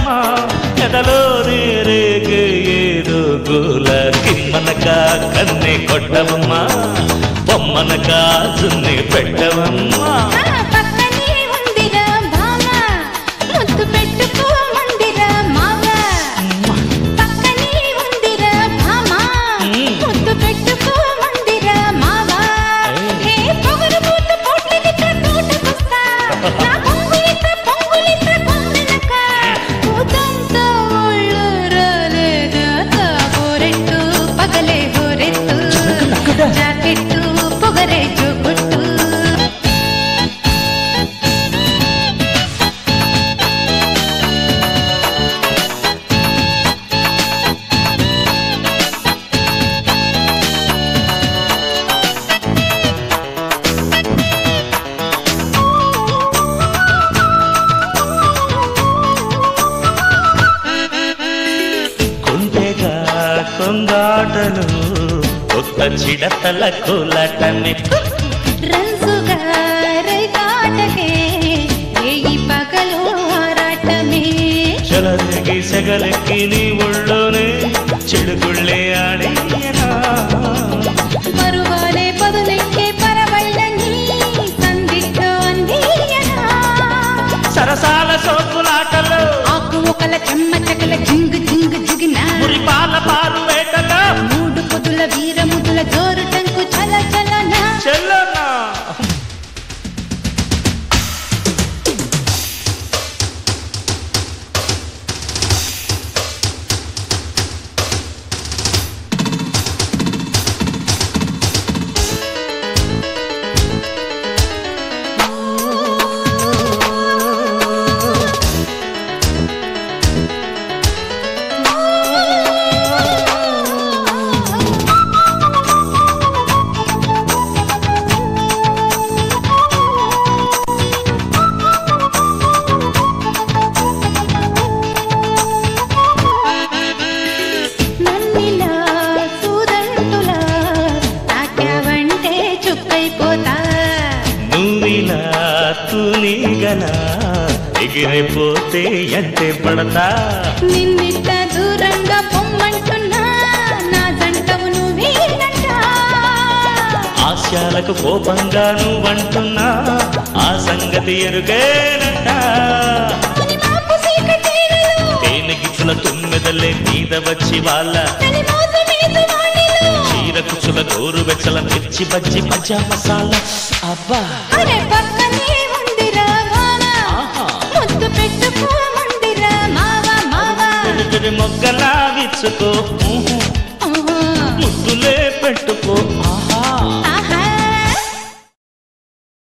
కథలో రేగే ఏదో గోల కిమ్మనక కన్నే కొట్టవమ్మా బొమ్మనక జున్నే పెట్టవమ్మా ఆ పక్కనే ఉందిరా భామ ముద్దు పెట్టుకోమందిరా మావ పక్కనే ఉందిరా భామ ముద్దు పెట్టుకోమందిరా మావ ఏ పొగరు పూత పోట్లిదిట తోటకొస్తా నా పొంగులిత పొంగులిత పొందనక కూతంతో ఒళ్ళు రాలేదా కాబోరెట్టు పగలే హోరెత్తు జాకెట్టు పొగరే జోకొట్టు కొంటెగా కొంగాటలు కొత్త చిడతల కోలాటమే రంసుగా రైతాటకే రేయి పగలు ఆరాటమే చలకి సెగలెక్కి నీ ఒళ్ళోనే చెడుగుళ్ళే ఆడేయనా మరువాలే పదులెక్కే పరవళ్ళని సందిట్లో అందియనా సరసాల సోకులాటలో ఆకు ఒకల చెమ్మ చెకల జింగు జింగు జిగిన మురిపాల పాలు వేటగా మూడు పొదుల వీరముదుల జోరు టంకు చల చలన చెల్లనా నన్నిలా సూదంటులా తాకావంటే చుక్కైపోతా నువ్విలా తూనీగల ఎగిరిపోతే ఎంతే పడతా నిన్నిట్ట దూరంగా పొమ్మంటున్నా నా జంటవు నువ్వేనంట ఆశయాలకు కోపంగా నువ్వంటున్నా ఆ సంగతి ఎరుగేనంట మునిమాపు చీకటేరులో, తేనె గిచ్చుల తుమ్మెదలే మీద వచ్చి వాళ్ళ నలిమోసు నీదు వాణిలో. చీర కుచుల గోరు వెచ్చల మిర్చి బజ్జి మజా మసాలా అబ్బా అరే పక్కనే ఉందిరా మామ, ఆహా. ముద్దు పెట్టుకోమందిరా మావ మావ. మొగ్గలా విచ్చుకో ఊహు. ఆహా. ముద్దులే పెట్టుకో